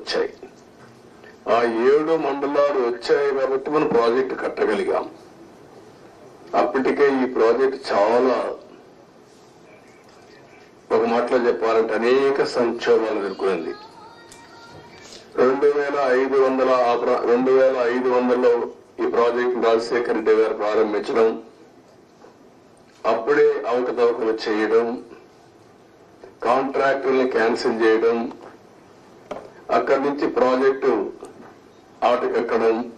వచ్చాయి ఆ ఏడు మండలాలు వచ్చాయి కాబట్టి మనం ప్రాజెక్టు కట్టగలిగాం అప్పటికే ఈ ప్రాజెక్ట్ చాలా ఒక మాటలో చెప్పాలంటే అనేక సంక్షోభాలు ఎదుర్కొంది రెండు వేల ఐదు వందల ఆ ప్ర- రెండు వేల ఐదు వందలలో ఈ ప్రాజెక్ట్ రాజశేఖర రెడ్డి గారు ప్రారంభించడం అప్పుడే అవకతవకలు చేయడం కాంట్రాక్టుల్ని క్యాన్సిల్ చేయడం అక్కడి నుంచి ప్రాజెక్టు ఆటకెక్కడం